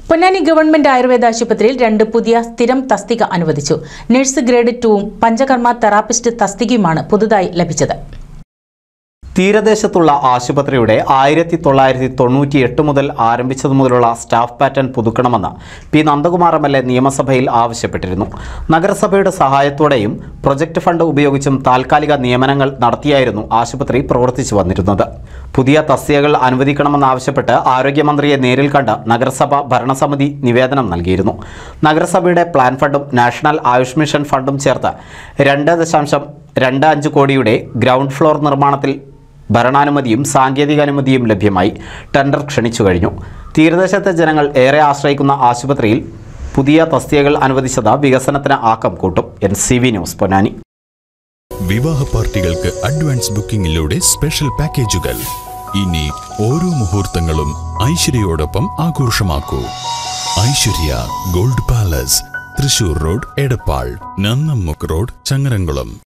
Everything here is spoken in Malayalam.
പൊന്നാനി ഗവൺമെന്റ് ആയുർവേദ ആശുപത്രിയിൽ രണ്ട് പുതിയ സ്ഥിരം തസ്തിക അനുവദിച്ചു നഴ്സ് ഗ്രേഡ് ടൂവും പഞ്ചകർമ്മ തെറാപ്പിസ്റ്റ് തസ്തികയുമാണ് പുതുതായി ലഭിച്ചത് തീരദേശത്തുള്ള ആശുപത്രിയുടെ ആയിരത്തി തൊള്ളായിരത്തി തൊണ്ണൂറ്റി എട്ട് മുതൽ ആരംഭിച്ചതു മുതലുള്ള സ്റ്റാഫ് പാറ്റേൺ പുതുക്കണമെന്ന് P Nandakumar M L A നിയമസഭയിൽ ആവശ്യപ്പെട്ടിരുന്നു നഗരസഭയുടെ സഹായത്തോടെയും പ്രൊജക്ട് ഫണ്ട് ഉപയോഗിച്ചും താൽക്കാലിക നിയമനങ്ങൾ നടത്തിയായിരുന്നു ആശുപത്രി പ്രവർത്തിച്ചു വന്നിരുന്നത് പുതിയ തസ്തികകൾ അനുവദിക്കണമെന്നാവശ്യപ്പെട്ട് ആരോഗ്യമന്ത്രിയെ നേരിൽ കണ്ട് നഗരസഭ ഭരണസമിതി നിവേദനം നൽകിയിരുന്നു നഗരസഭയുടെ പ്ലാൻ ഫണ്ടും നാഷണൽ ആയുഷ് മിഷൻ ഫണ്ടും ചേർത്ത് രണ്ട് ദശാംശം രണ്ട് അഞ്ച് കോടിയുടെ ഗ്രൗണ്ട് ഫ്ലോർ നിർമ്മാണത്തിൽ ഭരണാനുമതിയും സാങ്കേതികാനുമതിയും ലഭ്യമായി ടെൻഡർ ക്ഷണിച്ചു കഴിഞ്ഞു തീരദേശത്തെ ജനങ്ങൾ ഏറെ ആശ്രയിക്കുന്ന ആശുപത്രിയിൽ പുതിയ തസ്തികകൾ അനുവദിച്ചത് വികസനത്തിന് ആക്കം കൂട്ടും N C V news Ponnani വിവാഹ പാർട്ടികൾക്ക് അഡ്വാൻസ് ബുക്കിംഗിലൂടെ സ്പെഷ്യൽ പാക്കേജുകൾ ഇനി ഓരോ മുഹൂർത്തങ്ങളും ഐശ്വര്യയോടൊപ്പം ആഘോഷമാക്കൂ Aishwarya gold palace Thrissur road Edappal Nannamukku road Changaramkulam